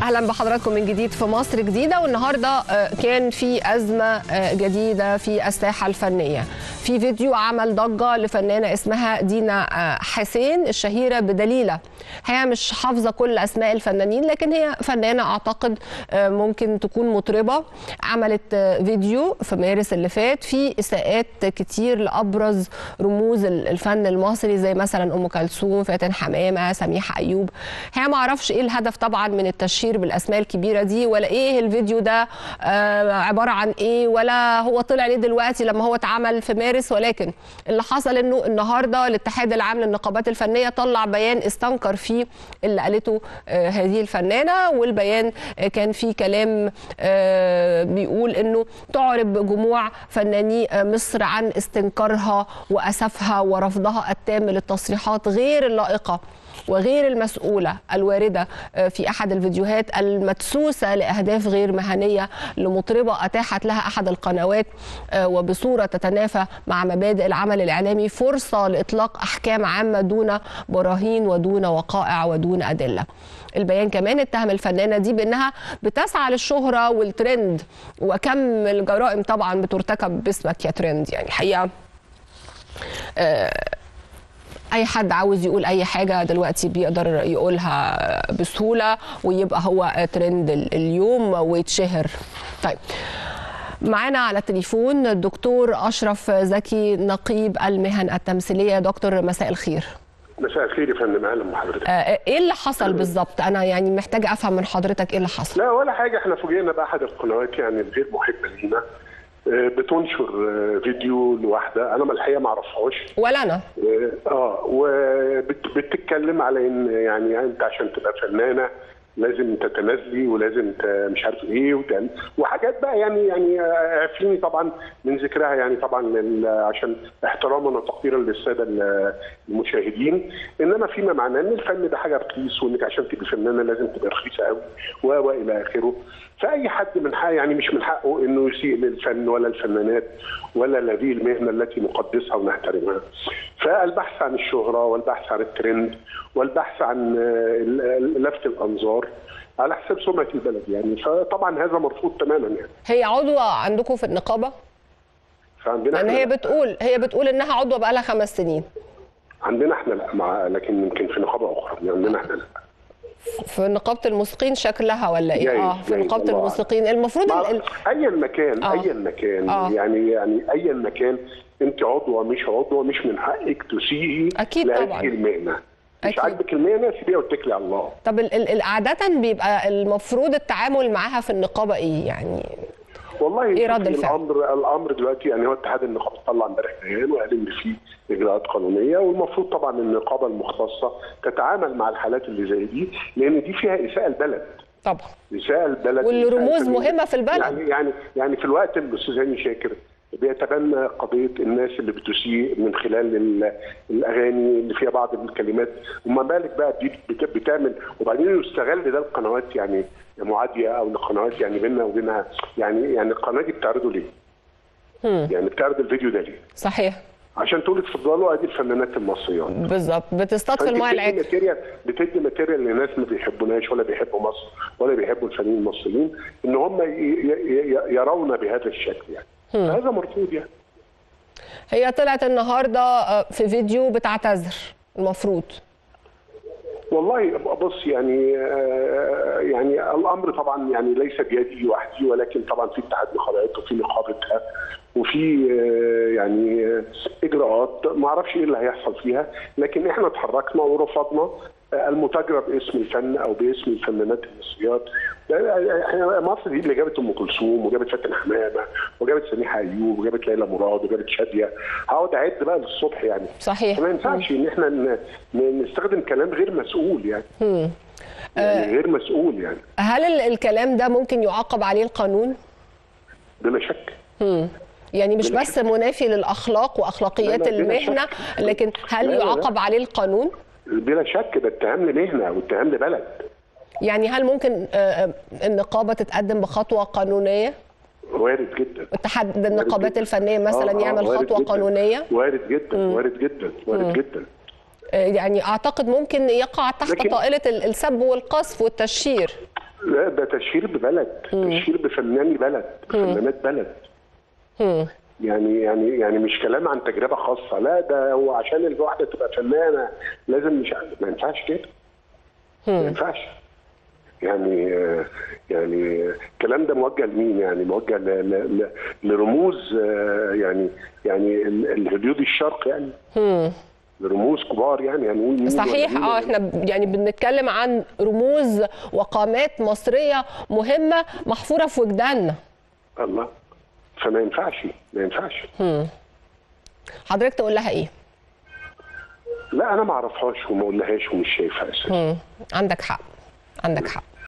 اهلا بحضراتكم من جديد في مصر جديده والنهارده كان في ازمه جديده في الساحه الفنيه في فيديو عمل ضجه لفنانه اسمها دينا حسين الشهيره بدليله هي مش حافظه كل اسماء الفنانين لكن هي فنانه اعتقد ممكن تكون مطربه عملت فيديو في مارس اللي فات فيه اساءات كتير لابرز رموز الفن المصري زي مثلا ام كلثوم فاتن حمامه سميحه ايوب هي ما اعرفش ايه الهدف طبعا من التشهير بالاسماء الكبيره دي ولا ايه الفيديو ده عباره عن ايه ولا هو طلع ليه دلوقتي لما هو اتعمل في مارس ولكن اللي حصل انه النهارده الاتحاد العام للنقابات الفنيه طلع بيان استنكر فيه اللي قالته هذه الفنانه والبيان كان فيه كلام بيقول انه تعرب جموع فناني مصر عن استنكارها واسفها ورفضها التام للتصريحات غير اللائقه وغير المسؤولة الواردة في أحد الفيديوهات المدسوسة لأهداف غير مهنية لمطربة أتاحت لها أحد القنوات وبصورة تتنافى مع مبادئ العمل الإعلامي فرصة لإطلاق أحكام عامة دون براهين ودون وقائع ودون أدلة البيان كمان اتهم الفنانه دي بانها بتسعى للشهره والترند وكم الجرائم طبعا بترتكب باسمك يا ترند يعني حقيقه اي حد عاوز يقول اي حاجه دلوقتي بيقدر يقولها بسهوله ويبقى هو ترند اليوم ويتشهر طيب معانا على التليفون الدكتور اشرف زكي نقيب المهن التمثيليه دكتور مساء الخير مساء الخير يا فندم اهلا بحضرتك آه ايه اللي حصل بالظبط انا يعني محتاجه افهم من حضرتك ايه اللي حصل لا ولا حاجه احنا فوجئنا باحد القنوات يعني الغير محبه لينا بتنشر فيديو لواحده انا ما الحقيقه ما اعرفهاش ولا انا اه وبتتكلم على ان يعني انت عشان تبقى فنانه لازم تتنازلي ولازم مش عارف ايه وتعمل وحاجات بقى يعني يعني عارفيني طبعا من ذكرها يعني طبعا عشان احتراما وتقديرا للساده المشاهدين انما فيما معناه ان الفن ده حاجه رخيص وانك عشان تبقي فنانه لازم تبقى رخيصه قوي والى اخره فاي حد من حق يعني مش من حقه انه يسيء للفن ولا الفنانات ولا هذه المهنه التي نقدسها ونحترمها فالبحث عن الشهره والبحث عن الترند والبحث عن لفت الانظار على حساب سمعه البلد يعني فطبعا هذا مرفوض تماما يعني هي عضوه عندكم في النقابه؟ فعندنا لان هي بتقول هي بتقول انها عضوه بقى لها خمس سنين عندنا احنا لا مع لكن يمكن في نقابه اخرى عندنا احنا لا في نقابه الموسيقيين شكلها ولا ايه؟ اه في نقابه الموسيقيين المفروض ال... ايا مكان آه. ايا مكان آه. يعني يعني ايا مكان انت عضوه مش عضوه مش من حقك تسيئي اكيد لهذه طبعا المهنه مش عاجبك المهنه سيبيها واتكلي على الله طب ال عاده بيبقى المفروض التعامل معاها في النقابه ايه يعني والله ايه رد الفعل؟ الامر الامر دلوقتي يعني هو اتحاد النقابه طلع امبارح بيان وقال ان في اجراءات قانونيه والمفروض طبعا النقابه المختصه تتعامل مع الحالات اللي زي دي لان دي فيها اساءه البلد طبعا اساءه البلد والرموز مهمه في البلد يعني يعني يعني في الوقت اللي الاستاذ هاني شاكر بيتبنى قضيه الناس اللي بتسيء من خلال الاغاني اللي فيها بعض الكلمات وما بالك بقى بتعمل وبعدين يستغل ده القنوات يعني معاديه او القنوات يعني بيننا وبينها يعني يعني القناه دي بتعرضه ليه؟ هم. يعني بتعرض الفيديو ده ليه؟ صحيح عشان تقول اتفضلوا ادي الفنانات المصريات بالظبط بتصطاد في المايه العكر ماتيريال بتدي ماتيريال لناس ما بيحبوناش ولا بيحبوا مصر ولا بيحبوا الفنانين المصريين ان هم يرون بهذا الشكل يعني هم. هذا مرفوض يعني هي طلعت النهارده في فيديو بتعتذر المفروض والله بص يعني يعني الامر طبعا يعني ليس بيدي وحدي ولكن طبعا في اتحاد نقابات وفي نقابتها وفي يعني اجراءات ما اعرفش ايه اللي هيحصل فيها لكن احنا اتحركنا ورفضنا المتاجره باسم الفن او باسم الفنانات المصريات مصر دي اللي جابت ام كلثوم وجابت فاتن حمامه وجابت سميحه ايوب وجابت ليلى مراد وجابت شاديه هقعد اعد بقى للصبح يعني صحيح ما ينفعش ان احنا نستخدم كلام غير مسؤول يعني مم. يعني غير مسؤول يعني هل الكلام ده ممكن يعاقب عليه القانون؟ بلا شك مم. يعني مش بس منافي للاخلاق واخلاقيات المهنه لكن هل يعاقب عليه القانون؟ بلا شك ده اتهام لمهنه او اتهام لبلد يعني هل ممكن النقابه تتقدم بخطوه قانونيه؟ وارد جدا اتحاد النقابات الفنيه مثلا آه يعمل خطوه جداً. قانونيه وارد جدا مم. وارد جدا وارد مم. جدا يعني اعتقد ممكن يقع تحت لكن- طائله ال- السب والقذف والتشهير لا ده تشهير ببلد تشهير بفناني بلد بفنانات بلد مم. يعني يعني يعني مش كلام عن تجربه خاصه لا ده هو عشان الواحده تبقى فنانه لازم مش عارف- ما ينفعش كده ما ينفعش يعني آه، يعني الكلام ده موجه لمين يعني موجه ل- ل- ل- لرموز آه، يعني يعني ال- الهوليود الشرق يعني لرموز كبار يعني هنقول مين صحيح ولا مين اه ولا احنا ب- يعني بنتكلم عن رموز وقامات مصريه مهمه محفوره في وجداننا الله فما ينفعش ما ينفعش حضرتك تقول لها ايه لا انا ما اعرفهاش وما اقولهاش ومش شايفها اساسا مم. عندك حق عندك حق